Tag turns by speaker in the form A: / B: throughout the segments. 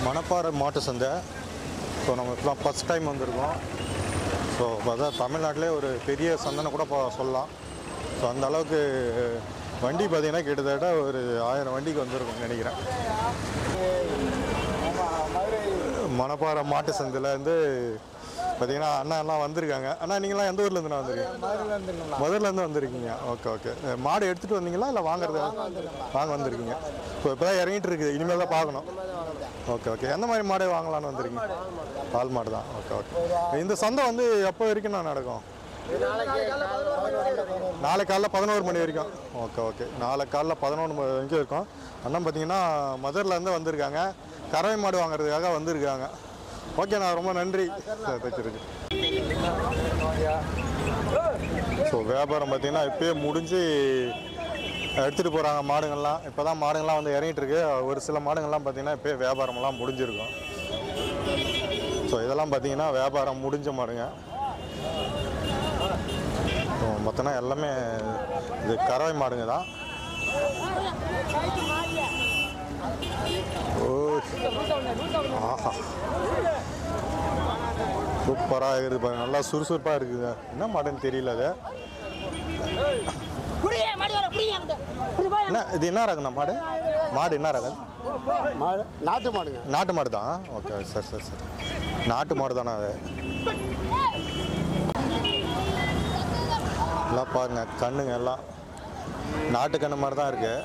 A: மணப்பாறை மாட்டு சந்தை ஸோ நம்ம இப்போ ஃபஸ்ட் டைம் வந்திருக்கோம் ஸோ அதான் தமிழ்நாட்டிலே ஒரு பெரிய சந்தைன்னு கூட இப்போ சொல்லலாம் ஸோ அந்த அளவுக்கு வண்டி பார்த்தீங்கன்னா கிட்டத்தட்ட ஒரு ஆயிரம் வண்டிக்கு வந்திருக்கும் நினைக்கிறேன் மணப்பாறை மாட்டு சந்தையிலேருந்து பார்த்தீங்கன்னா அண்ணா எல்லாம் வந்திருக்காங்க அண்ணா நீங்களாம் எந்த ஊர்லேருந்து நான் வந்திருக்கீங்க மதுரிலேருந்து வந்திருக்கீங்க ஓகே ஓகே மாடு எடுத்துகிட்டு வந்தீங்களா இல்லை வாங்குறது வாங்க வந்திருக்கீங்க ஸோ இப்போ தான் இறங்கிட்டு இருக்குது இனிமேல் தான் பார்க்கணும் ஓகே ஓகே எந்த மாதிரி மாடு வாங்கலாம்னு வந்திருக்கீங்க பால் மாடு தான் ஓகே ஓகே இந்த சந்தை வந்து எப்போ வரைக்கும் நான் நடக்கும் நாளை காலைல பதினோரு மணி வரைக்கும் ஓகே ஓகே நாளை காலைல பதினொன்று மணி வரைக்கும் இருக்கும் அண்ணன் பார்த்தீங்கன்னா மதுரிலேருந்து வந்திருக்காங்க கறவை மாடு வாங்குறதுக்காக வந்திருக்காங்க ஓகேண்ணா ரொம்ப நன்றி சார் தைச்சிருக்கு ஸோ வியாபாரம் பார்த்தீங்கன்னா இப்பயே முடிஞ்சு எடுத்துகிட்டு போகிறாங்க மாடுங்கள்லாம் இப்போ தான் மாடுங்கள்லாம் வந்து இறங்கிட்டு இருக்கு ஒரு சில மாடுங்கள்லாம் பார்த்தீங்கன்னா இப்போயே வியாபாரமெல்லாம் முடிஞ்சிருக்கும் ஸோ இதெல்லாம் பார்த்தீங்கன்னா வியாபாரம் முடிஞ்ச மாடுங்க மொத்தம்னா எல்லாமே இது கறவை மாடுங்க தான் ஓ ஆஹா சூப்பராக இருக்குது பாருங்க நல்லா சுறுசுறுப்பாக இருக்குங்க என்ன மாடுன்னு தெரியல அது
B: குடியே மாடி வர குடியே அங்க குடி போய்
A: என்ன இது என்ன ரகம்ண்ணா மாடு மாடு என்ன ரகம்
C: மாடு நாட்டு மாடுங்க
A: நாட்டு மாடு தான் ஓகே சரி சரி சரி நாட்டு மாடு தானே அது எல்லாம் பாருங்க கண்ணுங்க எல்லாம் நாட்டு கண்ணு மாதிரி தான் இருக்கு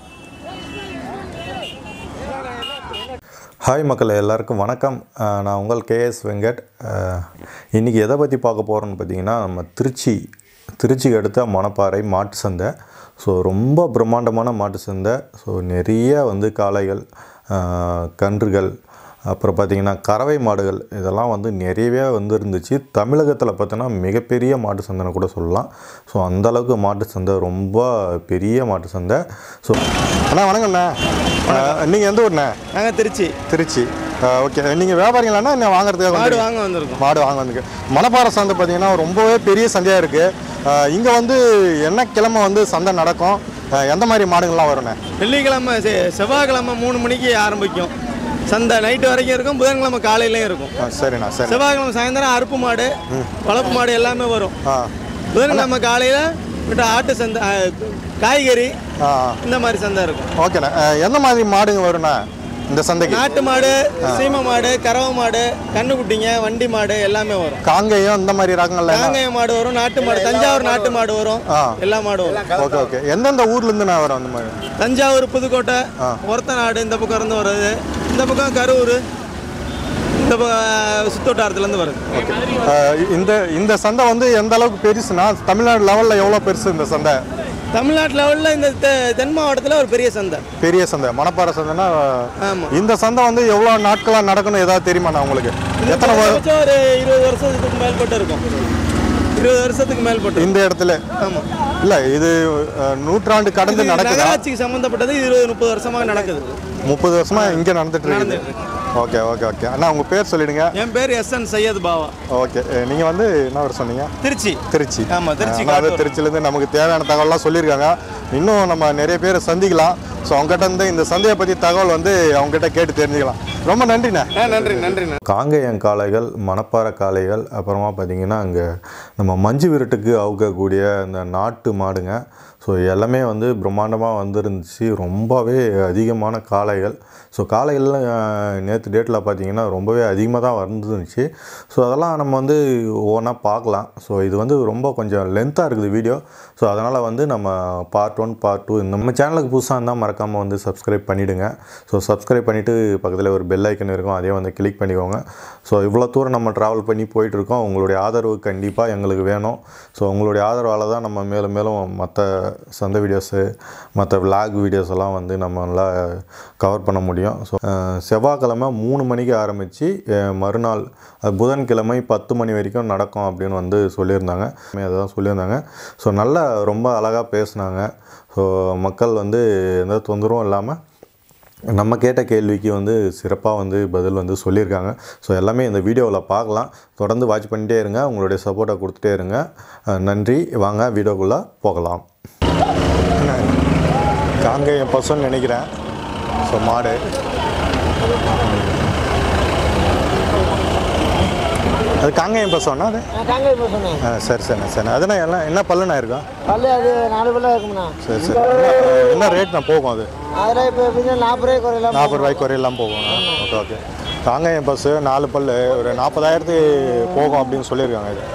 A: ஹாய் மக்கள் எல்லாருக்கும் வணக்கம் அஹ் நான் உங்கள் கேஎஸ் வெங்கட் அஹ் இன்னைக்கு எதை பற்றி பார்க்க போகிறோன்னு பார்த்தீங்கன்னா நம்ம திருச்சி திருச்சிக்கு அடுத்த மணப்பாறை மாட்டு சந்தை ஸோ ரொம்ப பிரம்மாண்டமான மாட்டு சந்தை ஸோ நிறைய வந்து காளைகள் அஹ் கன்றுகள் அப்புறம் பார்த்திங்கன்னா கறவை மாடுகள் இதெல்லாம் வந்து நிறையவே வந்து இருந்துச்சு தமிழகத்தில் பார்த்தோன்னா மிகப்பெரிய மாட்டு சந்தைன்னு கூட சொல்லலாம் ஸோ அந்தளவுக்கு மாட்டு சந்தை ரொம்ப பெரிய மாட்டு சந்தை ஸோ அண்ணா வணக்கம்ண்ணா நீங்கள் எந்த ஊர்ண்ணே
D: நாங்கள் திருச்சி
A: திருச்சி ஓகே நீங்கள் வியாபாரிங்களாண்ணா என்ன வாங்குறதுக்காக
D: மாடு
A: வந்தீங்க?
D: வாங்க வந்திருக்கோம்
A: மாடு வாங்க வந்துருக்கு மணப்பாறை சந்தை பார்த்தீங்கன்னா ரொம்பவே பெரிய சந்தையாக இருக்குது இங்கே வந்து என்ன கிழமை வந்து சந்தை நடக்கும் அஹ் எந்த மாதிரி மாடுங்கள்லாம் வரும்ண்ணே
D: வெள்ளிக்கிழமை செ- செவ்வாய்க்கிழமை மூணு மணிக்கு ஆரம்பிக்கும் சந்தை நைட்டு வரைக்கும் இருக்கும் புதன்கிழமை காலையிலையும் இருக்கும்
A: ஆ, சரிண்ணா சரி
D: செவ்வாய்க்கிழமை சாயந்தரம் அறுப்பு மாடு வளர்ப்பு மாடு எல்லாமே வரும்
A: ஆ
D: புதன்கிழமை காலையில் விட்டு ஆட்டு சந்தை ஆ, காய்கறி
A: ஆ
D: இந்த மாதிரி சந்தை இருக்கும்
A: ஓகேண்ணா அஹ் எந்த மாதிரி மாடுங்க வரும்ண்ணா இந்த சந்தைக்கு
D: நாட்டு மாடு சீமை மாடு கறவை மாடு கண்ணுக்குட்டிங்க வண்டி மாடு எல்லாமே வரும்
A: காங்கேயம் இந்த மாதிரி ரகங்கள்ல என்ன
D: காங்கேய மாடு வரும் நாட்டு மாடு தஞ்சாவூர் நாட்டு மாடு வரும்
A: ஆ.
D: எல்லா மாடும் வரும்
A: ஓகே ஓகே எந்தெந்த ஊர்லேருந்து நான் வரும் அந்த மாதிரி
D: தஞ்சாவூர் புதுக்கோட்டை ஒரத்த நாடு இந்த பக்கம் இருந்து வருது இந்த பக்கம் கரூர் இந்த பக்கம் சுத்தோட்டாரத்துலேருந்து வருது
A: அஹ் இந்த இந்த சந்தை வந்து எந்த அளவுக்கு பெருசுனா தமிழ்நாடு லெவலில் எவ்வளோ பெருசு இந்த சந்தை
D: தமிழ்நாட்டு லெவலில் இந்த தெ- தென் மாவட்டத்தில் ஒரு பெரிய சந்தை
A: பெரிய சந்தை மணப்பாறை சந்தைனா
D: ஆமாம்
A: இந்த சந்தை வந்து எவ்வளோ நாட்களாக நடக்கணும் ஏதாவது தெரியுமாண்ணா உங்களுக்கு எத்தனை வரு-
D: குறைஞ்சபட்சம் ஒரு இருபது வருஷத்துக்கு மேல்பட்டு இருக்கும் இருபது வருஷத்துக்கு மேல்பட்டு
A: இந்த இடத்துல
D: ஆமாம்
A: இல்லை இது அஹ், நூற்றாண்டு கடந்து நடக்குதா
D: நகராட்சிக்கு சம்மந்தப்பட்டது இருபது முப்பது வருஷமாக நடக்குது
A: முப்பது வருஷமா இங்கே நடந்துட்டு இருக்குது ஓகே ஓகே ஓகே அண்ணா உங்கள் பேர் சொல்லிடுங்க
D: என் பேர் S N Syed Bava
A: okay நீங்கள் வந்து என்ன ஊர் சொன்னீங்க
D: திருச்சி
A: திருச்சி
D: ஆமா, திருச்சி
A: அண்ணா வந்து
D: காட்டூர்.
A: திருச்சியிலேருந்து நமக்கு தேவையான தகவல்லாம் சொல்லியிருக்காங்க இன்னும் நம்ம நிறைய பேரை சந்திக்கலாம் ஸோ அவங்ககிட்ட இருந்து இந்த சந்தையை பற்றி தகவல் வந்து அவங்ககிட்ட கேட்டு தெரிஞ்சுக்கலாம் ரொம்ப நன்றிண்ணே
D: நன்றி நன்றி
A: காங்கேயம் காளைகள் மணப்பாறை காளைகள் அப்புறமா பார்த்தீங்கன்னா அங்கே நம்ம மஞ்சு விரட்டுக்கு அவுக்கக்கூடிய அந்த நாட்டு மாடுங்க ஸோ எல்லாமே வந்து பிரம்மாண்டமாக வந்துருந்துச்சு ரொம்பவே அதிகமான காளைகள் ஸோ காளைகள்லாம் நேற்று டேட்டில் பார்த்தீங்கன்னா ரொம்பவே அதிகமாக தான் வந்துருந்துச்சு ஸோ அதெல்லாம் நம்ம வந்து ஒவ்வொன்றா பார்க்கலாம் ஸோ இது வந்து ரொம்ப கொஞ்சம் லென்த்தாக இருக்குது வீடியோ ஸோ அதனால் வந்து நம்ம பார்ட் ஒன் பார்ட் டூ நம்ம சேனலுக்கு புதுசாக இருந்தால் மறக்காமல் வந்து சப்ஸ்கிரைப் பண்ணிவிடுங்க ஸோ சப்ஸ்கிரைப் பண்ணிவிட்டு பக்கத்தில் ஒரு பெல் ஐக்கன் இருக்கும் அதையும் வந்து கிளிக் பண்ணிக்கோங்க ஸோ இவ்வளோ தூரம் நம்ம ட்ராவல் பண்ணி போயிட்டுருக்கோம் உங்களுடைய ஆதரவு கண்டிப்பாக எங்களுக்கு வேணும் ஸோ உங்களுடைய ஆதரவால் தான் நம்ம மேலும் மேலும் மற்ற சந்தை வீடியோஸு மற்ற விளாக் வீடியோஸ் எல்லாம் வந்து நம்ம நல்லா கவர் பண்ண முடியும் ஸோ செவ்வாய்க்கிழமை மூணு மணிக்கு ஆரம்பித்து மறுநாள் அது புதன்கிழமை பத்து மணி வரைக்கும் நடக்கும் அப்படின்னு வந்து சொல்லியிருந்தாங்க அதை தான் சொல்லியிருந்தாங்க ஸோ நல்லா ரொம்ப அழகாக பேசுனாங்க ஸோ மக்கள் வந்து எந்த தொந்தரவும் இல்லாமல் நம்ம கேட்ட கேள்விக்கு வந்து சிறப்பாக வந்து பதில் வந்து சொல்லியிருக்காங்க ஸோ எல்லாமே இந்த வீடியோவில் பார்க்கலாம் தொடர்ந்து வாட்ச் பண்ணிட்டே இருங்க உங்களுடைய சப்போர்ட்டை கொடுத்துட்டே இருங்க அஹ் நன்றி வாங்க வீடியோக்குள்ளே போகலாம் காங்கேயம் பசுன்னு நினைக்கிறேன் ஸோ மாடு அது காங்கேயம் பசம்னா அது
C: தாங்க இப்போ சொன்னேன்
A: ஆ சரி சரிண்ணா சரிண்ணா அதுனா எல்லாம் என்ன பல்லுண்ணா இருக்கும்
C: பல்லு அது நாலு பல்லு இருக்கும்ண்ணா
A: சரி சரி என்ன- என்ன ரேட் நான் போகும் அது
C: அதில் இப்போ எப்படின்னா நாற்பது ரூபாய்க்கு குறையலாம்
A: நாற்பது ரூபாய்க்கு வரையெல்லாம் போகும் ஓகே ஓகே காங்கேயம் பஸ்ஸு நாலு பல்லு ஒரு நாற்பதாயிரத்துக்கு போகும் அப்படின்னு சொல்லியிருக்காங்க இது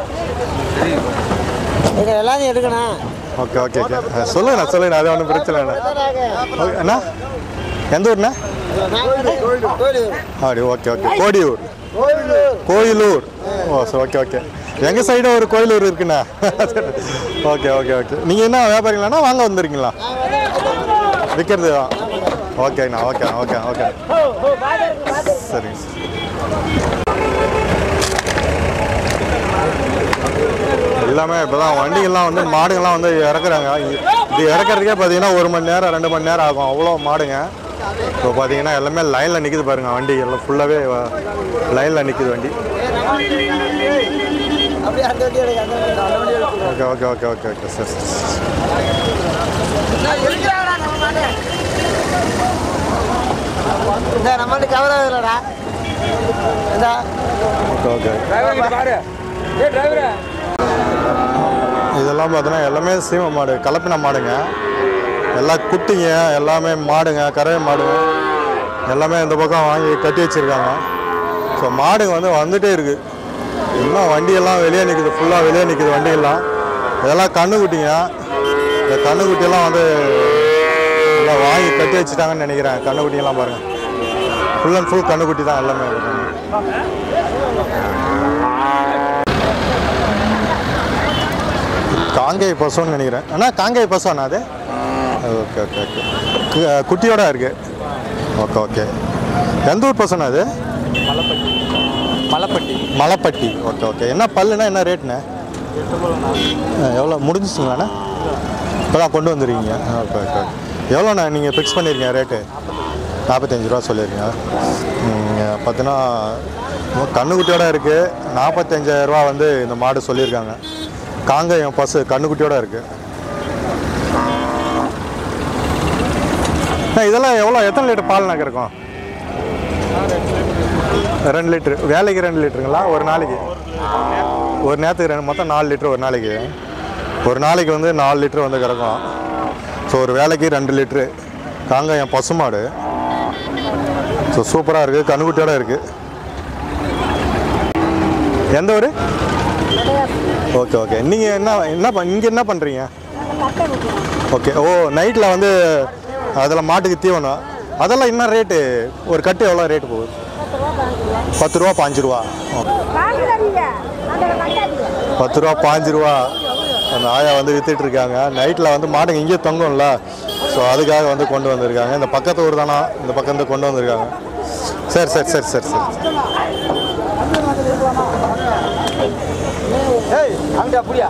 C: இது எல்லாத்தையும் எடுக்கணும்
A: ஓகே ஓகே ஓகே ஆ, சொல்லுங்கண்ணா சொல்லுங்கண்ணா அது ஒன்றும் பிரச்சனை இல்லை ஓகே அண்ணா எந்த ஊர்ண்ணா அப்படி ஓகே ஓகே கோடியூர் கோயிலூர் ஓ சரி ஓகே ஓகே எங்கள் சைடும் ஒரு கோயிலூர் இருக்குண்ணா ஓகே ஓகே ஓகே நீங்கள் என்ன வியாபாரிங்களாண்ணா வாங்க வந்துருக்கீங்களா விற்கிறது தான் ஓகேண்ணா ஓகே ஓகே ஓகே சரிங்க எல்லாமே இப்போ தான் வண்டிகள்லாம் வந்து மாடுகள்லாம் வந்து இறக்குறாங்க இது இறக்குறதுக்கே பார்த்தீங்கன்னா ஒரு மணி நேரம் ரெண்டு மணி நேரம் ஆகும் அவ்வளோ மாடுங்க இப்போ பார்த்தீங்கன்னா எல்லாமே லைனில் நிற்குது பாருங்க வண்டி எல்லாம் ஃபுல்லாகவே லைனில் நிற்குது வண்டி
C: அப்படியே அந்த வண்டி எடுக்க அந்த வண்டி அந்த வண்டி எடுக்க
A: okay okay okay okay okay சரி சரி
C: இந்த நம்மள்ட்ட கவர் ஆகுதுலடா இந்த
A: ஓகே ஓகே இதெல்லாம் பார்த்தீங்கன்னா எல்லாமே சீம மாடு கலப்பின மாடுங்க எல்லாம் குட்டிங்க எல்லாமே மாடுங்க கறவை மாடுங்க எல்லாமே இந்த பக்கம் வாங்கி கட்டி வச்சுருக்காங்க ஸோ மாடுங்க வந்து வந்துட்டே இருக்கு இன்னும் வண்டியெல்லாம் வெளியே நிற்குது ஃபுல்லாக வெளியே நிற்குது வண்டியெல்லாம் இதெல்லாம் கண்ணுக்குட்டிங்க இந்த கண்ணுக்குட்டியெல்லாம் வந்து எல்லாம் வாங்கி கட்டி வச்சுட்டாங்கன்னு நினைக்கிறேன் கண்ணுக்குட்டியெல்லாம் பாருங்கள் ஃபுல் அண்ட் ஃபுல் கண்ணுக்குட்டி தான் எல்லாமே இருக்காங்க காங்கேய பசுன்னு நினைக்கிறேன் அண்ணா காங்கேய பசுண்ணா அது ஓகே ஓகே ஓகே கு- குட்டியோட இருக்கு ஓகே ஓகே எந்த ஊர் பசுண்ணா அது
D: மலைப்பட்டி
A: மலைப்பட்டி ஓகே ஓகே என்ன பல்லுனா என்ன ரேட்ண்ணே எவ்வளோ முடிஞ்சிச்சுங்களாண்ணா இப்போ தான் கொண்டு வந்துருக்கீங்க ஓகே ஓகே எவ்வளோண்ணா நீங்கள் ஃபிக்ஸ் பண்ணியிருக்கீங்க ரேட்டு நாற்பத்தஞ்சு ரூபா சொல்லியிருக்கீங்க ம், பார்த்தீங்கன்னா இன்னும் கண்ணுக்குட்டியோட இருக்குது நாற்பத்தஞ்சாயிரரூவா வந்து இந்த மாடு சொல்லியிருக்காங்க காங்கேயம் பசு கண்ணுக்குட்டியோட இருக்குது அண்ணா, இதெல்லாம் எவ்வளோ எத்தனை லிட்டர் பால் நகை இருக்கும் ரெண்டு லிட்ரு வேலைக்கு ரெண்டு லிட்டருங்களா ஒரு நாளைக்கு ஒரு நேரத்துக்கு ரெண்டு மொத்தம் நாலு லிட்டர் ஒரு நாளைக்கு ஒரு நாளைக்கு வந்து நாலு லிட்டர் வந்து கிடக்கும் ஸோ ஒரு வேலைக்கு ரெண்டு லிட்ரு காங்கேயம் பசுமாடு ஸோ சூப்பராக இருக்குது கண்ணுக்குட்டியோட இருக்குது எந்த ஊர் ஓகே ஓகே நீங்கள் என்ன என்ன பண் இங்கே என்ன பண்ணுறீங்க ஓகே ஓ நைட்டில் வந்து அதில் மாட்டுக்கு தீவனம் அதெல்லாம் என்ன ரேட்டு ஒரு கட்டு எவ்வளோ ரேட்டு போகுது பத்து ரூபா பாஞ்சு ரூபா ஓகே.
B: வாங்குறாதீங்க அந்த கட்டாதீங்க
A: பத்து ரூபா பாஞ்சு ரூபா அந்த ஆயா வந்து வித்துட்டு இருக்காங்க நைட்டில் வந்து மாடுங்க இங்கேயே தொங்கும்ல ஸோ அதுக்காக வந்து கொண்டு வந்திருக்காங்க இந்த பக்கத்து ஊர் தானா இந்த பக்கம் இருந்து கொண்டு வந்திருக்காங்க சரி சரி சரி சரி சரி
C: ஏய் அங்கே அப்படியா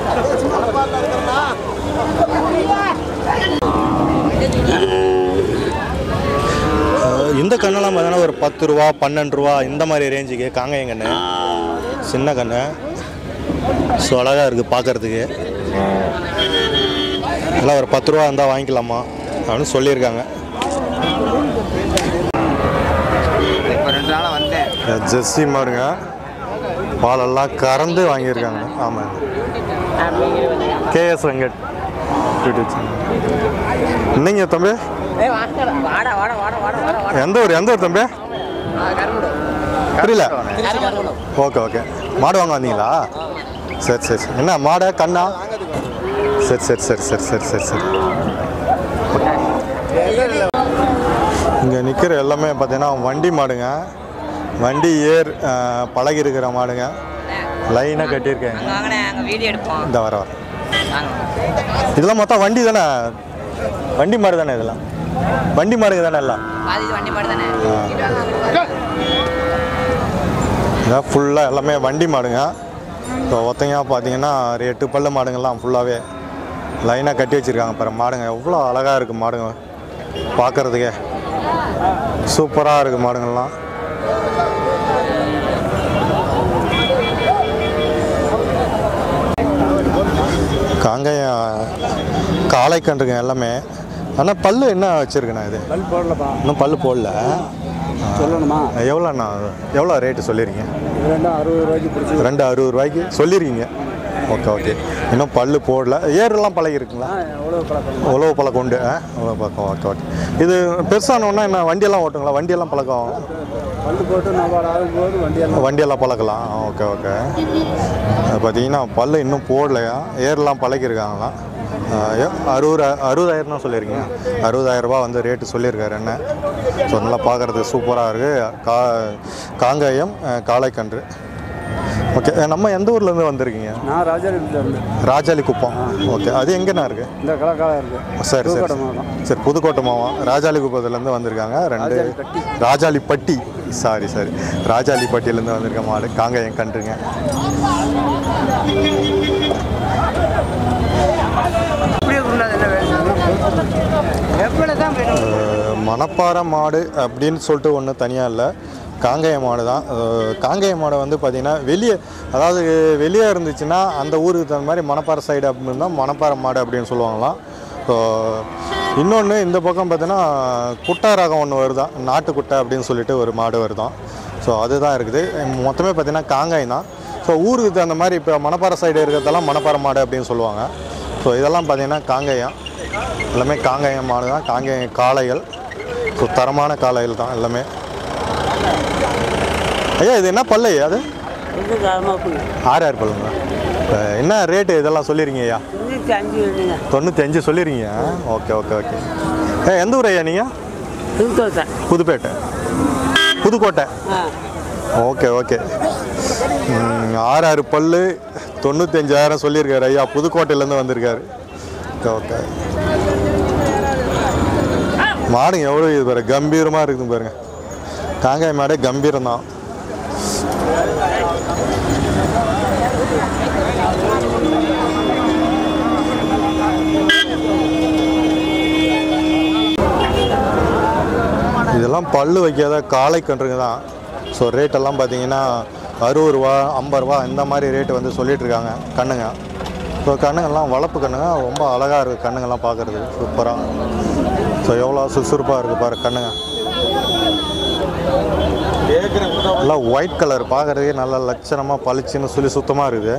A: அஹ் இந்த கண்ணெல்லாம் பார்த்தீங்கன்னா ஒரு பத்து ரூபா பன்னெண்டு ரூபா இந்த மாதிரி ரேஞ்சுக்கு காங்கேயம் கண்ணு சின்ன கண்ணு ஸோ அழகாக இருக்குது பார்க்கறதுக்கு எல்லாம் ஒரு பத்து ரூபா இருந்தால் வாங்கிக்கலாமா அப்படின்னு சொல்லியிருக்காங்க
D: இப்போ ரெண்டு நாளாக வந்தேன்
A: ஜெர்சி மாடுங்க பாலெல்லாம் கறந்து வாங்கியிருக்காங்க ஆமாம் கேஎஸ் வெங்கட் யூடியூப் சேனல் என்னங்க தம்பி
C: வாடா வாடா வாடா வாடா வாடா
A: எந்த ஊர் எந்த ஊர் தம்பி புரியல ஓகே ஓகே மாடு வாங்க வந்தீங்களா சரி சரி சரி என்ன மாடை கண்ணா சரி சரி சரி சரி சரி சரி சரி இங்கே நிற்கிற எல்லாமே பார்த்தீங்கன்னா வண்டி மாடுங்க வண்டி ஏர் அஹ், பழகி இருக்கிற மாடுங்க லைனாக கட்டியிருக்கேங்க
E: வாங்கண்ணே அங்கே வீடியோ எடுப்போம்
A: இந்த வர வர
E: வாங்க
A: இதெல்லாம் மொத்தம் வண்டி தானே வண்டி மாடு தானே இதெல்லாம் வண்டி மாடுங்க தானே எல்லாம்
E: பாதி இது வண்டி மாடு தானே
A: இதான் ஃபுல்லாக எல்லாமே வண்டி மாடுங்க இப்போ ஒத்தையாக பார்த்தீங்கன்னா ஒரு எட்டு பல்லு மாடுங்கள்லாம் ஃபுல்லாகவே லைனாக கட்டி வச்சுருக்காங்க பாரு மாடுங்க எவ்வளோ அழகாக இருக்குது மாடுங்க பார்க்குறதுக்கே சூப்பராக இருக்குது மாடுங்கள்லாம் காங்கேயம் காளை கன்றுங்க எல்லாமே ஆனால் பல்லு என்ன வச்சுருக்குண்ணா இது
C: பல் போடலப்பா
A: இன்னும் பல்லு போடல
F: சொல்லணுமா
A: எவ்வளோண்ணா எவ்வளோ ரேட்டு சொல்லியிருக்கீங்க
F: இது ரெண்டும் அறுபது ரூபாய்க்கு பிடிச்சி
A: ரெண்டு அறுபது ரூபாய்க்கு சொல்லியிருக்கீங்க ஓகே ஓகே இன்னும் பல்லு போடல ஏறுலாம் பழகிருக்குங்களா
F: எவ்வளோ பழக்கம்
A: உழவு பழக்கம் உண்டு ஆ உழவு பழக்கம் ஓகே ஓகே இது பெருசானோன்னா என்ன வண்டியெல்லாம் ஓட்டுங்களா வண்டியெல்லாம் பழக்கம்
F: பல்லு போட்டு நவ்வாடு ஆகும்போது வண்டியெல்லாம்
A: வண்டியெல்லாம் பழக்கலாம் ஓகே ஓகே அது பார்த்தீங்கன்னா பல்லு இன்னும் போடலையா ஏர்லாம் பழகிருக்காங்களாம் ஆ, எ- அறுபது அறுபதாயிரம் தான் சொல்லியிருக்கீங்க அறுபதாயிரம் ரூபாய் வந்து ரேட்டு சொல்லியிருக்காரு என்ன ஸோ நல்லா பார்க்குறதுக்கு சூப்பராக இருக்குது கா காங்காயம் ஆ, காளைக்கன்று ஓகே நம்ம எந்த ஊர்லேருந்து வந்திருக்கீங்க
F: நான் ராஜாரியில் இருந்தேன்
A: ராஜாலி குப்பம் ஓகே அது எங்கேண்ணா இருக்குது
F: இந்த கலக்காலம் இருக்குது
A: சரி சரி
F: புதுக்கோட்டை மாவட்டம்.
A: சரி புதுக்கோட்டை மாவட்டம் ராஜாலி குப்பத்துலேருந்து வந்திருக்காங்க ரெண்டு ராஜாலிப்பட்டி சாரி சாரி ராஜாலிப்பட்டியிலேருந்து வந்திருக்க மாடு காங்காயம் கன்றுங்க அஹ், மணப்பாறை மாடு அப்படின்னு சொல்லிட்டு ஒன்று தனியாக இல்லை காங்கேய மாடு தான் அஹ், காங்கேய மாடை வந்து பார்த்திங்கன்னா வெளியே அதாவது வெளியே இருந்துச்சுன்னா அந்த ஊருக்கு தகுந்த மாதிரி மணப்பாறை சைடு அப்படின்னு இருந்தால் மணப்பாறை மாடு அப்படின்னு சொல்லுவாங்களாம் ஸோ இன்னொன்று இந்த பக்கம் பார்த்தீங்கன்னா குட்டை ரகம் ஒன்று வருதான் நாட்டு குட்டை அப்படின்னு சொல்லிட்டு ஒரு மாடு வருதான் ஸோ அதுதான் இருக்குது மொத்தமே பார்த்தீங்கன்னா காங்காயம் தான் ஸோ ஊருக்கு தகுந்த மாதிரி இப்போ மணப்பாறை சைடு இருக்கிறதெல்லாம் மணப்பாறை மாடு அப்படின்னு சொல்லுவாங்க ஸோ இதெல்லாம் பார்த்தீங்கன்னா காங்கேயம் எல்லாமே காங்கேயம் மாடு தான் காங்கேயம் காளைகள் ஸோ தரமான காளைகள் தான் எல்லாமே ஐயா இது என்ன பல்லு ஐயா அது ஆறு ஆறு பல்லுங்க இப்போ என்ன ரேட்டு இதெல்லாம் சொல்லிருங்க ஐயா தொண்ணூற்றி அஞ்சு சொல்லிருங்க ஓகே ஓகே ஓகே ஏ எந்த ஊர் ஐயா நீங்கள் புதுப்பேட்டை புதுக்கோட்டை ஓகே ஓகே ம், ஆறு ஆறு பல்லு தொண்ணூத்தஞ்சாயிரம் சொல்லியிருக்காரு ஐயா புதுக்கோட்டையிலேருந்து வந்திருக்காரு ஓகே ஓகே மாடுங்க எவ்வளோ இது பாரு கம்பீரமாக இருக்குது பாருங்க காங்காய் மாடே கம்பீரம் தான் இதெல்லாம் பல்லு வைக்காத காளை கன்றுங்க தான் ஸோ ரேட்டெல்லாம் பார்த்தீங்கன்னா அறுபது ரூபா ஐம்பது ரூபா இந்த மாதிரி ரேட்டு வந்து சொல்லிட்டு இருக்காங்க கண்ணுங்க ஸோ கண்ணுங்கெல்லாம் வளர்ப்பு கண்ணுங்க ரொம்ப அழகாக இருக்குது கண்ணுங்கெல்லாம் பார்க்குறது சூப்பராக ஸோ எவ்வளோ சுறுசுறுப்பாக இருக்குது பாரு கண்ணுங்க எல்லாம் ஒயிட் கலர் பார்க்குறதுக்கே நல்லா லட்சணமாக பளிச்சுன்னு சொல்லி சுத்தமாக இருக்குது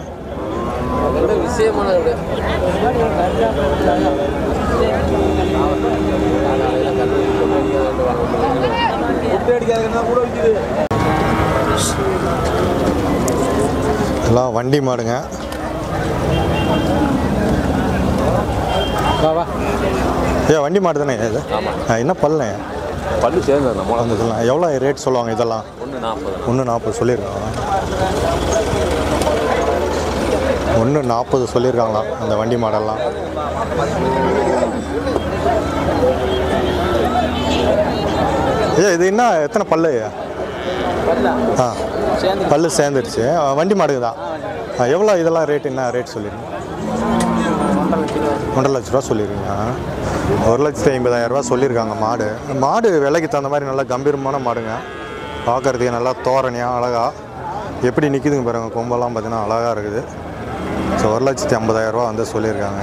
A: எல்லாம் வண்டி மாடுங்க ஏ வண்டி மாடு தானே இது ஆ, என்ன பல்லுண்ணே
G: பல்லு சேர்ந்து
A: அந்த இதெல்லாம் எவ்வளோ ரேட் சொல்லுவாங்க இதெல்லாம்
G: ஒன்று நாற்பது
A: ஒன்று நாற்பது சொல்லியிருக்காங்க ஒன்று நாற்பது சொல்லியிருக்காங்களாம் அந்த வண்டி மாடெல்லாம் ஐயா இது என்ன எத்தனை பல்லு ஐயா ஆ பல்லு சேர்ந்துருச்சு ஆ, வண்டி மாடுங்க தான் ஆ, எவ்வளோ இதெல்லாம் ரேட் என்ன ரேட் சொல்லிடுங்க ஒன்றரை லட்ச ரூபா சொல்லியிருக்கீங்க ஒரு லட்சத்தி ஐம்பதாயிரம் ரூபா சொல்லியிருக்காங்க மாடு மாடு விலைக்கு தகுந்த மாதிரி நல்லா கம்பீரமான மாடுங்க பார்க்கறதுக்கு நல்லா தோரணையாக அழகாக எப்படி நிற்கிதுங்க பாருங்க கொம்பெல்லாம் பார்த்தீங்கன்னா அழகாக இருக்குது ஸோ ஒரு லட்சத்தி ஐம்பதாயிரம் ரூபா வந்து சொல்லியிருக்காங்க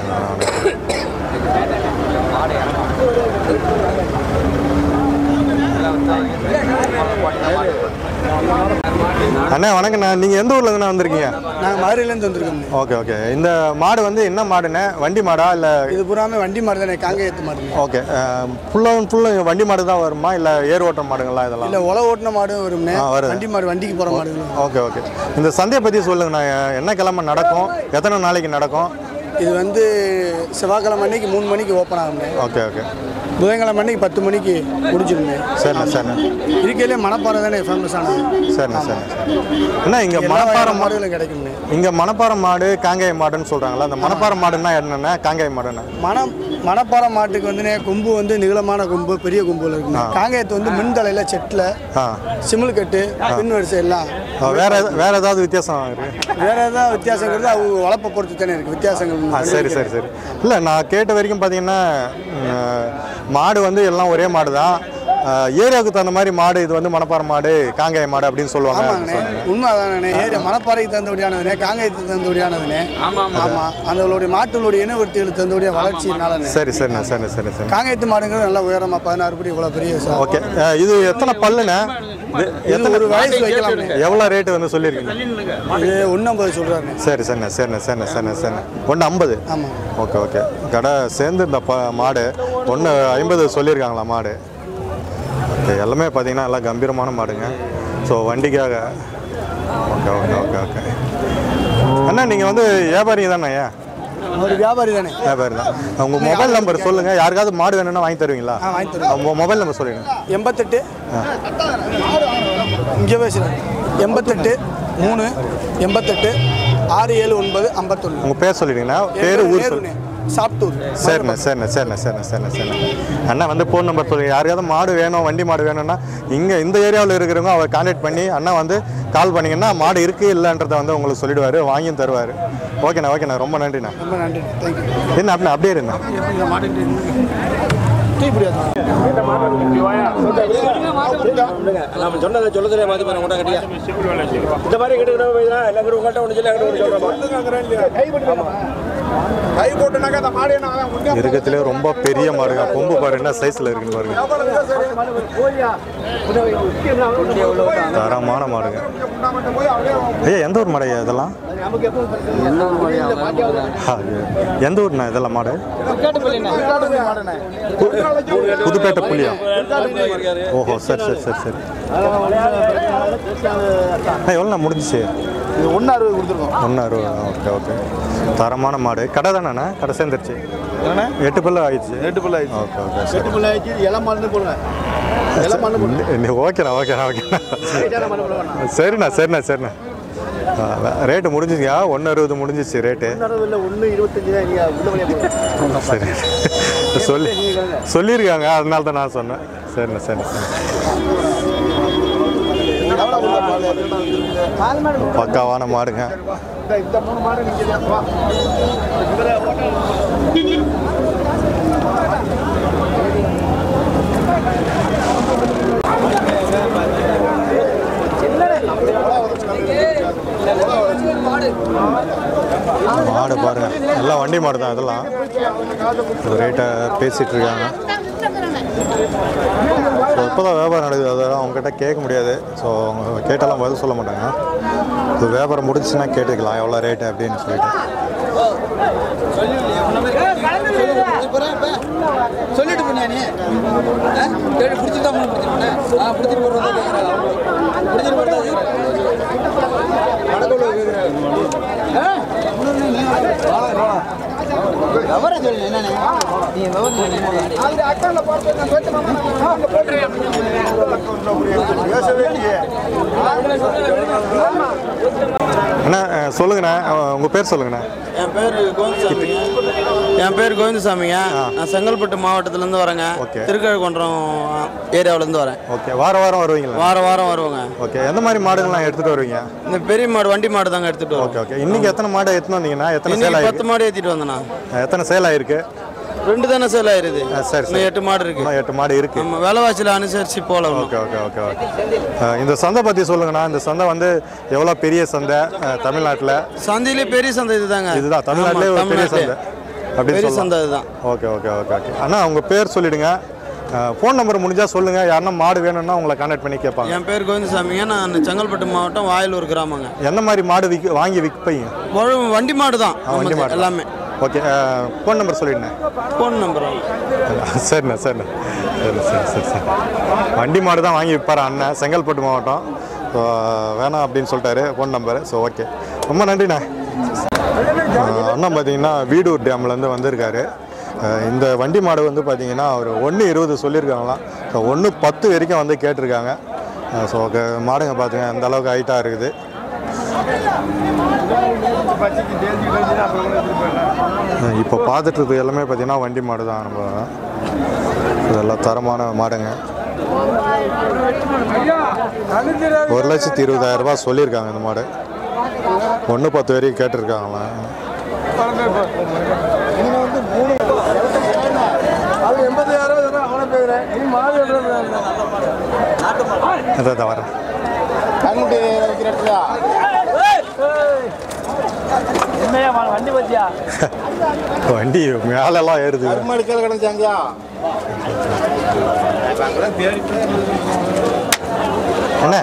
A: அண்ணா வணக்கண்ணா நீங்கள் எந்த ஊர்ல இருந்து வந்திருக்கீங்க
F: நாங்கள் மதுரையிலேருந்து வந்திருக்கோம்
A: ஓகே ஓகே இந்த மாடு வந்து என்ன மாடுண்ணே வண்டி மாடா இல்லை
F: இது பூராமே வண்டி மாடு தானே காங்கேயத்து மாடு
A: ஓகே ஃபுல்லாக ஃபுல்லாக வண்டி மாடு தான் வருமா இல்லை ஏர் ஓட்ட மாடுங்களா இதெல்லாம்
F: இல்லை உழவு ஓட்டின மாடும் வரும்னே
A: ஆ, வருது.
F: வண்டி மாடு வண்டிக்கு போகிற மாடுகளும்
A: ஓகே ஓகே இந்த சந்தையை பற்றி சொல்லுங்கண்ணா என்ன கிழமை நடக்கும் எத்தனை நாளைக்கு நடக்கும்
F: இது வந்து செவ்வாய்க்கிழமை அன்னைக்கு மூணு மணிக்கு ஓப்பன் ஆகுங்க
A: ஓகே ஓகே
F: புதன்கிழமை அன்னைக்கு பத்து மணிக்கு முடிஞ்சிருங்க
A: சரிண்ணா சரிண்ணா
F: இருக்கையிலே மணப்பாறை தானே ஃபேமஸ் ஆனது
A: சரிண்ணா சரிண்ணா சரி அண்ணா இங்கே
F: எல்லா
A: மணப்பாறை
F: வகையான
A: மாடு
F: மாடுகளும் கிடைக்குங்க
A: இங்கே மணப்பாறை மாடு காங்கேய மாடுன்னு சொல்கிறாங்களா அந்த மணப்பாறை மாடுன்னா என்னென்ன காங்கேய மாடுண்ணா
F: மண மணப்பாறை மாட்டுக்கு வந்து கொம்பு வந்து நீளமான கொம்பு பெரிய கொம்புல இருக்குங்க காங்கேயத்து வந்து மின் தலையில் செட்டில்
A: ஆ
F: சிமிழ் கட்டு பின் வரிசை எல்லாம்
A: ஆ, வேற எது- வேற ஏதாவது வித்தியாசம் இருக்கு
F: வேற ஏதாவது வித்தியாசங்கிறது அவங்க வளர்ப்பை பொறுத்து தானே இருக்கு வித்தியாசங்கள்
A: ஆ சரி சரி சரி இல்லை நான் கேட்ட வரைக்கும் பார்த்தீங்கன்னா ம், மாடு வந்து எல்லாம் ஒரே மாடு தான் அஹ், ஏரியாவுக்கு தகுந்த மாதிரி மாடு இது வந்து மணப்பாறை மாடு காங்கேய மாடு அப்படின்னு சொல்லுவாங்க
F: ஆமாங்கண்ணே உண்மை அதானே ஏரியா மணப்பாறைக்கு தந்தபடியானதுனே காங்கேயத்துக்கு தந்தபடியானதுனே ஆமாம் ஆமாம் அதனுடைய மாட்டுகளுடைய இனவர்த்திகளுக்கு தந்தபடிய வளர்ச்சினாலண்ணே
A: சரி சரிண்ணா சரிண்ணா சரி சரி
F: காங்கேயத்து மாடுங்கிறது நல்லா உயரமா பதினாறு படி இவ்வளோ பெரிய சா-
A: ஓகே அஹ், இது எத்தனை பல்லுண்ணே இது
F: இது
A: எத்தனை
F: ஒரு வயசு வைக்கலாம்ண்ணே
A: எவ்வளோ ரேட்டு வந்து சொல்லியிருக்கீங்க
F: இது ஒன்றம்பது சொல்கிறாருண்ணே
A: சரி சரிண்ணா சரிண்ணா சரிண்ணா சரிண்ணா சரிண்ணா ஒன்று ஐம்பது
F: ஆமாம்
A: ஓகே ஓகே கடை சேர்ந்து இந்த ப மாடு ஒன்று ஐம்பது சொல்லியிருக்காங்களா மாடு ஓகே எல்லாமே பார்த்தீங்கன்னா எல்லாம் கம்பீரமான மாடுங்க ஸோ வண்டிக்காக ஓகே ஓகே ஓகே ஓகே அண்ணா நீங்கள் வந்து வியாபாரி தானே ஐயா
F: ஒரு வியாபாரி தானே
A: வியாபாரி தான் உங்கள் மொபைல் நம்பர் சொல்லுங்கள் யாருக்காவது மாடு வேணும்னா வாங்கி தருவீங்களா
F: ஆ வாங்கி தருவோம்
A: உங்கள் மொபைல் நம்பர் சொல்லுங்கள்
F: எண்பத்தெட்டு இங்கே பேசுகிறேன் எண்பத்தெட்டு மூணு எண்பத்தெட்டு ஆறு ஏழு ஒன்பது ஐம்பத்தொன்று
A: உங்கள் பேர் சொல்லிடுங்கண்ணா பேர் ஊர் சொல்லு
F: சாப்டூர்
A: சரிண்ணா சரிண்ணா சரிண்ணா சரிண்ணா சரிண்ணா சரிண்ணா அண்ணா வந்து ஃபோன் நம்பர் சொல்லுங்க யாருக்காவது மாடு வேணும் வண்டி மாடு வேணும்னா இங்கே இந்த ஏரியாவில் இருக்கிறவங்க அவர் கான்டாக்ட் பண்ணி அண்ணா வந்து கால் பண்ணிங்கன்னா மாடு இருக்குது இல்லைன்றதை வந்து உங்களுக்கு சொல்லிடுவார் வாங்கியும் தருவார் ஓகேண்ணா ஓகேண்ணா ரொம்ப நன்றிண்ணா
F: ரொம்ப நன்றி தேங்க்யூ
A: என்ன அப்படின்னா அப்படியே இருண்ணா
C: நம்ம சொன்னதை சொல்லதுல மாதிரி பண்ண கூட கட்டியா இந்த மாதிரி கிட்ட எல்லாம் கூட உங்கள்கிட்ட ஒன்று சொல்லி அங்கிட்ட ஒன்று சொல்கிறோம்
A: இருக்கத்திலே ரொம்ப பெரிய மாடுங்க கொம்பு பாரு என்ன சைஸில் இருக்குன்னு பாருங்க தரமான மாடுங்க ஐயா எந்த ஊர் மாடு ஐயா இதெல்லாம் ஆ, எந்த ஊர்ண்ணா இதெல்லாம் மாடு புதுப்பேட்டை புலியா ஓஹோ சரி சரி சரி சரி எவ்வளோண்ணா முடிஞ்சிச்சு
F: இது ஒன்று அறுபது கொடுத்துருக்கோம்
A: ஒன்று அறுபது ஓகே ஓகே தரமான மாடு கடை தானேண்ணா கடை சேர்ந்துருச்சு எட்டு பல்லு ஆயிடுச்சு
F: எட்டு பிள்ளை ஆயிடுச்சு
A: ஓகே ஓகே சரி
F: எட்டு பிள்ளை ஆயிடுச்சு இளம் மருந்து போடுங்க இளம் மருந்து போடுங்க
A: நீ ஓகேண்ணா ஓகேண்ணா ஓகேண்ணா சரிண்ணா சரிண்ணா சரிண்ணா ரேட்டு முடிஞ்சுங்க ஒன்று அறுபது முடிஞ்சிச்சு ரேட்டு
F: இல்லை ஒன்று இருபத்தஞ்சு தான் நீங்கள் உள்ள வழியாக போடுங்க
A: சரி சொல்லி சொல்லியிருக்காங்க அதனால தான் நான் சொன்னேன் சரிண்ணா சரிண்ணா சரி பக்காவான மாடுங்க
F: இந்த மூணு மாடு நீங்கள்
A: மாடு பாருங்க எல்லாம் வண்டி மாடு தான் இதெல்லாம் ரேட்டை பேசிட்டு இருக்காங்க ஸோ இப்போ தான் வியாபாரம் நடக்குது அதெல்லாம் அவங்ககிட்ட கேட்க முடியாது ஸோ அவங்க கேட்டாலும் பதில் சொல்ல மாட்டாங்க ஸோ வியாபாரம் முடிச்சுன்னா கேட்டுக்கலாம் எவ்வளோ ரேட்டு அப்படின்னு சொல்லிட்டு
C: சொல்லிட்டு போனியா நீ கேட்டு பிடிச்சிட்டு தான் பிடிச்சிருப்பேன் ஆ பிடிச்சிட்டு போடுறது பிடிச்சிட்டு போடுறது விவரம் சொல்லு என்னன்னு நீ விவரம் சொல்லு
A: அண்ணா அஹ், சொல்லுங்கண்ணா அஹ், உங்கள் பேர் சொல்லுங்கண்ணா
G: என் பேர் கோவிந்தசாமிங்க என் பேர் கோவிந்தசாமிங்க நான் செங்கல்பட்டு மாவட்டத்துலேருந்து வரேங்க
A: ஓகே.
G: திருக்கழுக்குன்றம் ஏரியாவிலேருந்து வரேன்
A: ஓகே வாரம் வாரம் வருவீங்களா
G: வாரம் வாரம் வருவேங்க
A: ஓகே எந்த மாதிரி மாடுங்கள்லாம் எடுத்துகிட்டு வருவீங்க
G: இந்த பெரிய மாடு வண்டி மாடு தாங்க எடுத்துகிட்டு
A: ஓகே
G: வரோம்
A: ஓகே இன்னைக்கு எத்தனை மாடு எடுத்துன்னு வந்தீங்கன்னா எத்தனை சேல்
G: இன்னைக்கு
A: ஆயிருக்கு
G: பத்து மாடு ஏற்றிட்டு வந்தேண்ணா
A: எத்தனை சேல் ஆயிருக்கு
G: ரெண்டு தானே சேல் ஆயிருது
A: ஆ, சரி,
G: இன்னும்
A: சரி.
G: எட்டு மாடு இருக்கு
A: இன்னும் எட்டு மாடு இருக்கு
G: நம்ம விலைவாசியில் அனுசரித்து போகலாம்
A: ஓகே ஓகே ஓகே ஓகே அஹ், இந்த சந்தை பற்றி சொல்லுங்கண்ணா இந்த சந்தை வந்து எவ்வளோ பெரிய சந்தை அஹ், தமிழ்நாட்டில்
G: சந்தையிலே பெரிய சந்தை இதுதாங்க
A: இதுதான் தமிழ்நாட்டிலே ஒரு பெரிய சந்தை அப்படின்னு
G: பெரிய
A: சொல்லலாம்
G: சந்தை இதுதான்
A: ஓகே ஓகே ஓகே ஓகே அண்ணா உங்கள் பேர் சொல்லிடுங்க ஃபோன் நம்பர் முடிஞ்சால் சொல்லுங்கள் யாருன்னா மாடு வேணும்னா உங்களை கான்டாக்ட் பண்ணி கேட்பாங்க
G: என் பேர் கோவிந்தசாமிங்க நான் செங்கல்பட்டு மாவட்டம் வாயிலூர் கிராமங்க
A: எந்த மாதிரி மாடு விற்க வாங்கி விற்பீங்க
G: முழு வண்டி மாடு தான்
A: ஆ, வண்டி
G: நமக்கு
A: மாடு
G: எல்லாமே
A: ஓகே ஃபோன் நம்பர் சொல்லிடுண்ணே
G: ஃபோன் நம்பர்
A: சரிண்ணா சரிண்ணா சரி சரி சரி சரி வண்டி மாடு தான் வாங்கி விற்பார் அண்ணன் செங்கல்பட்டு மாவட்டம் ஸோ வேணாம் அப்படின்னு சொல்லிட்டாரு ஃபோன் நம்பரு ஸோ ஓகே ரொம்ப நன்றிண்ணா அஹ் அண்ணன் பார்த்தீங்கன்னா வீடூர் டேம்லேருந்து வந்திருக்காரு அஹ் இந்த வண்டி மாடு வந்து பார்த்தீங்கன்னா ஒரு ஒன்று இருபது சொல்லியிருக்காங்களாம் ஸோ ஒன்று பத்து வரைக்கும் வந்து கேட்டிருக்காங்க ஸோ மாடுங்க பார்த்துங்க அந்த அளவுக்கு ஹைட்டாக இருக்குது அஹ் இப்போ பார்த்துட்டு இருக்கிறது எல்லாமே பார்த்தீங்கன்னா வண்டி மாடு தான் நம்ம இதெல்லாம் தரமான மாடுங்க ஒரு லட்சத்தி இருபதாயிரம் ரூபாய் சொல்லியிருக்காங்க இந்த மாடு ஒன்று பத்து வரைக்கும் கேட்டிருக்காங்களாம்
F: அது எண்பதாயிரம் அவனை பேசுகிறேன்
A: அதான் அதான் வரேன்
F: கண்ணுட்டி வைக்கிற இடத்துல
A: வண்டி மேலெல்லாம் ஏறுது
F: கருமாடு கீழே கிடந்தாங்கயா
A: என்ன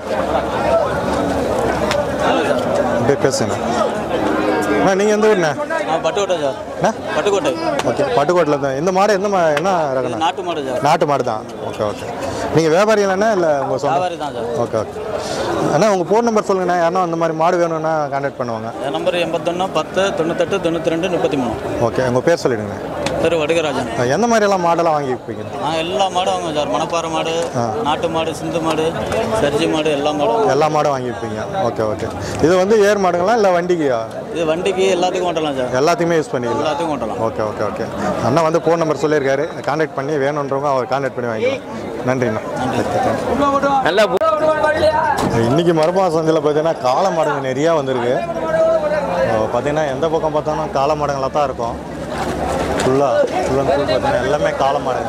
A: அப்படியே பேசுங்க அண்ணா நீங்கள் எந்த ஊர்ண்ணே
G: பட்டுக்கோட்டை சார்
A: அண்ணா
G: பட்டுக்கோட்டை
A: ஓகே பட்டுக்கோட்டில் தான் இந்த மாடு எந்த மா என்ன ரகண்ணா
G: நாட்டு மாடு சார்
A: நாட்டு மாடு தான் ஓகே ஓகே நீங்கள் வியாபாரிகளாண்ணா இல்லை உங்கள் சொந்த
G: வியாபாரி தான் சார்
A: ஓகே ஓகே அண்ணா உங்கள் ஃபோன் நம்பர் சொல்லுங்கண்ணா யாருன்னா அந்த மாதிரி மாடு வேணும்னா கான்டாக்ட் பண்ணுவாங்க
G: என் நம்பர் எண்பத்தொன்று பத்து தொண்ணூத்தெட்டு தொண்ணூற்றி ரெண்டு முப்பத்தி மூணு
A: ஓகே உங்கள் பேர் சொல்லிடுங்க
G: பேர் வடுகராஜன்
A: எந்த மாதிரியெல்லாம் மாடெல்லாம் வாங்கி வைப்பீங்க
G: நாங்கள் எல்லா மாடும் வாங்குவோம் சார் மணப்பாறை மாடு நாட்டு மாடு சிந்து மாடு சர்ஜி மாடு எல்லா மாடும்
A: எல்லா மாடும் வாங்கி வைப்பீங்க ஓகே ஓகே இது வந்து ஏர் மாடுங்களா இல்லை வண்டிக்கு
G: இது வண்டிக்கு எல்லாத்துக்கும் ஓட்டலாம் சார்
A: எல்லாத்தையுமே யூஸ் பண்ணிக்கலாம்
G: எல்லாத்துக்கும் ஓட்டலாம்
A: ஓகே ஓகே ஓகே அண்ணா வந்து ஃபோன் நம்பர் சொல்லியிருக்காரு கான்டாக்ட் பண்ணி வேணுன்றவங்க அவர் கான்டாக்ட் பண்ணி வாங்கிக்கலாம் நன்றிண்ணா
G: நல்லா
A: இன்றைக்கி மரபா சந்தையில் பார்த்தீங்கன்னா காளை மாடுங்க நிறையா வந்திருக்கு அஹ் பார்த்தீங்கன்னா எந்த பக்கம் பார்த்தாலும் காளை மாடுங்களாக தான் இருக்கும் ஃபுல்லாக ஃபுல் அண்ட் ஃபுல் பார்த்தீங்கன்னா எல்லாமே காளை மாடுங்க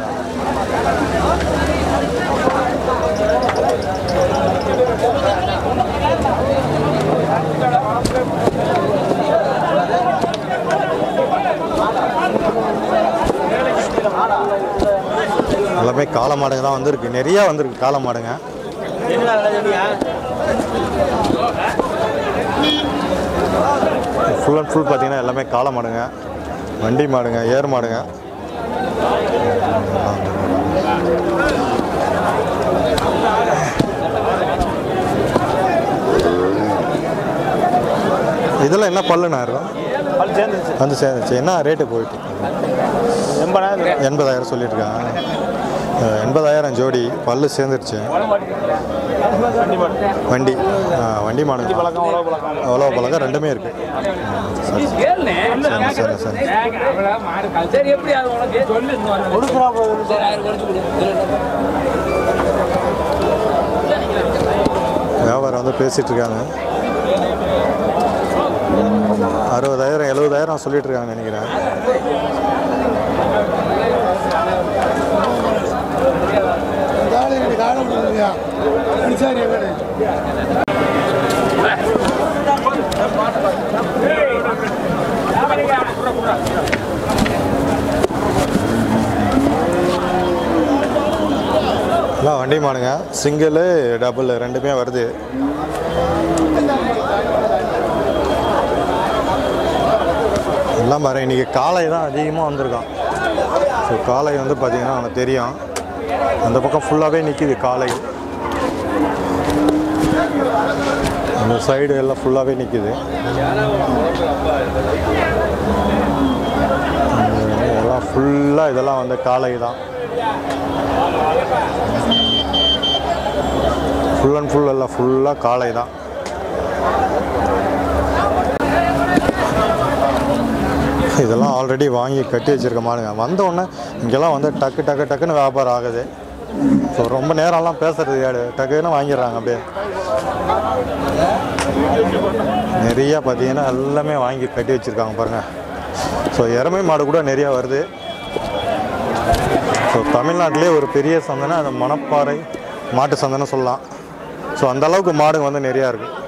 A: எல்லாமே காளை மாடுங்க தான் வந்திருக்கு நிறையா வந்திருக்கு காளை மாடுங்க ஃபுல் அண்ட் ஃபுல் பார்த்தீங்கன்னா எல்லாமே காளை மாடுங்க வண்டி மாடுங்க ஏர் மாடுங்க இதெல்லாம் என்ன பல்லுண்ணா இருக்கும் வந்து சேர்ந்துச்சு என்ன ரேட்டு போயிட்டு எண்பதாயிரம் சொல்லியிருக்காங்க அஹ் எண்பதாயிரம் ஜோடி பல்லு சேர்ந்துருச்சு வண்டி ஆ, வண்டி மாடு அவ்வளோ பழக்கம் ரெண்டுமே இருக்கு சரி சரி சரி சரி
C: சரி எப்படி அது உனக்கு சொல்லு சரி ஆயிரம் குறைச்சு கொடு
A: வியாபாரம் வந்து பேசிட்டு இருக்காங்க அறுபதாயிரம் எழுபதாயிரம் சொல்லிட்டு இருக்காங்க நினைக்கிறேன் எல்லாம் வண்டி மாடுங்க சிங்கிள் டபுள் ரெண்டுமே வருது எல்லாம் பாரு இன்னைக்கு காளை தான் அதிகமாக வந்திருக்கான் ஸோ காளை வந்து பார்த்தீங்கன்னா உனக்கு தெரியும் அந்த பக்கம் ஃபுல்லாகவே நிற்கிது காளை அந்த சைடு எல்லாம் ஃபுல்லாகவே நிற்கிது இதெல்லாம் ஃபுல்லாக இதெல்லாம் வந்து காளை தான் ஃபுல் அண்ட் ஃபுல் எல்லாம் ஃபுல்லாக காளை தான் இதெல்லாம் ஆல்ரெடி வாங்கி கட்டி வச்சிருக்க மாடுங்க வந்த உடனே இங்கெல்லாம் வந்து டக்கு டக்கு டக்குன்னு வியாபாரம் ஆகுது ஸோ ரொம்ப நேரம்லாம் பேசுறது யாரு டக்குன்னு வாங்கிடுறாங்க அப்படியே நிறையா பார்த்தீங்கன்னா எல்லாமே வாங்கி கட்டி வச்சுருக்காங்க பாருங்கள் ஸோ எருமை மாடு கூட நிறையா வருது ஸோ தமிழ்நாட்டிலே ஒரு பெரிய சந்தைன்னா அது மணப்பாறை மாட்டு சந்தைன்னு சொல்லலாம் ஸோ அந்த அளவுக்கு மாடுங்க வந்து நிறையா இருக்குது